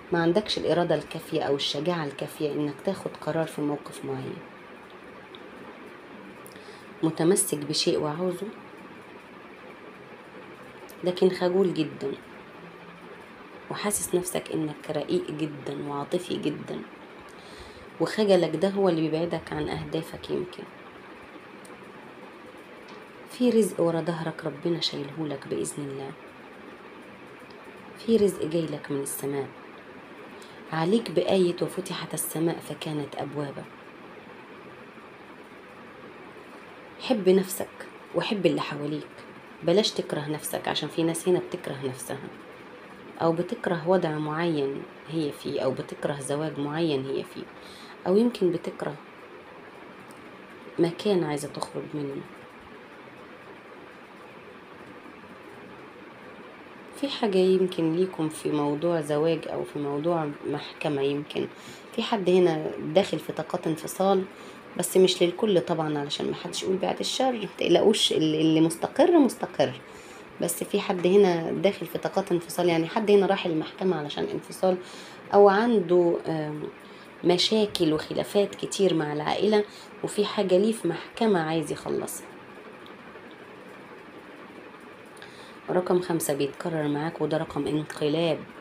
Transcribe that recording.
ما عندكش الإرادة الكافية أو الشجاعة الكافية إنك تاخد قرار في موقف معين متمسك بشيء وعاوزه لكن خجول جدا وحاسس نفسك إنك رقيق جدا وعاطفي جدا وخجلك ده هو اللي بيبعدك عن أهدافك يمكن في رزق ورا ظهرك ربنا شايلهولك بإذن الله في رزق جايلك من السماء عليك بآية وفتحت السماء فكانت أبوابا حب نفسك وحب اللي حواليك بلاش تكره نفسك عشان في ناس هنا بتكره نفسها أو بتكره وضع معين هي فيه أو بتكره زواج معين هي فيه أو يمكن بتكره مكان عايزة تخرج منه في حاجة يمكن ليكم في موضوع زواج أو في موضوع محكمة يمكن في حد هنا داخل في طاقات انفصال بس مش للكل طبعا علشان محدش يقول بعد الشر متقلقوش اللي اللي مستقر مستقر بس في حد هنا داخل في طاقات انفصال يعني حد هنا راح المحكمة علشان انفصال أو عنده آم، مشاكل وخلافات كتير مع العائلة وفي حاجة ليه في محكمة عايز يخلصها رقم خمسة بيتكرر معاك وده رقم انقلاب